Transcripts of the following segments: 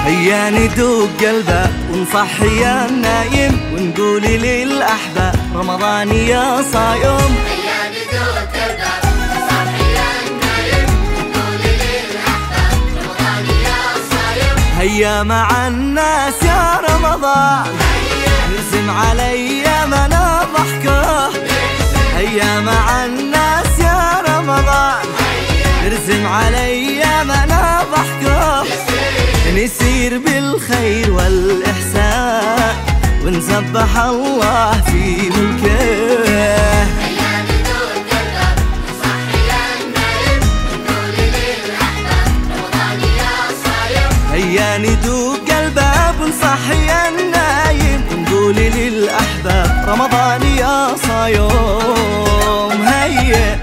هيا ندوق قلبه ونصحي يا النايم ونقول للأحباب رمضان يا صايم هيا ندوق قلبه ونصحي يا النايم ونقول للأحباب رمضان يا صايم هيا مع الناس يا رمضان نرسم على ايامنا ضحكه هيا مع الناس يا رمضان نرسم على ايامنا ضحكه نسير بالخير والإحسان ونسبح الله في ملكه هيا ندوق قلبه ونصحي يا النايم ونقول للأحباب رمضان يا صايم هيا ندوق الباب ونصحي النايم ونقول للأحباب رمضان يا صايم هيا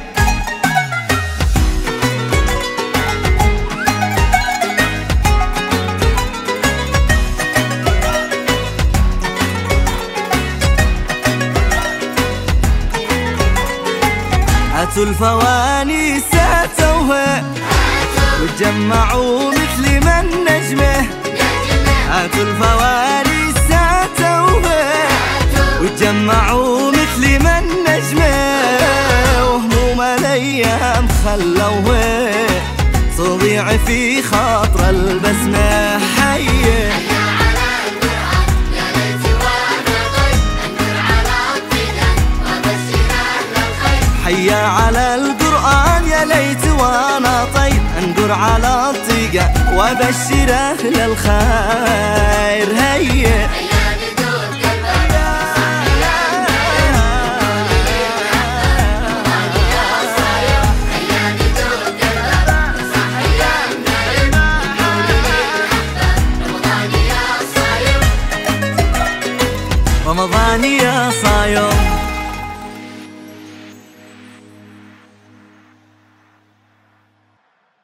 هاتوا الفوانيس توها وتجمعوا مثل ما النجمه هاتوا الفوانيس توها وتجمعوا مثل ما النجمه وهموم الايام خلوها تضيع في خاطر البسمه حيه هيا على القرآن يا ليت وانا ضيف انكر على الطيدان وبشر أهل الخير حيا على القرآن يا ليت وانا طيب انقر على الطيقة وابشر اهل الخير هيا هيا ندوق قلبه ونصحي يا النايم رمضان يا صايم هيا ندوق قلبه ونصحي يا النايم ونقول للأحباب رمضان يا صايم رمضان يا صايم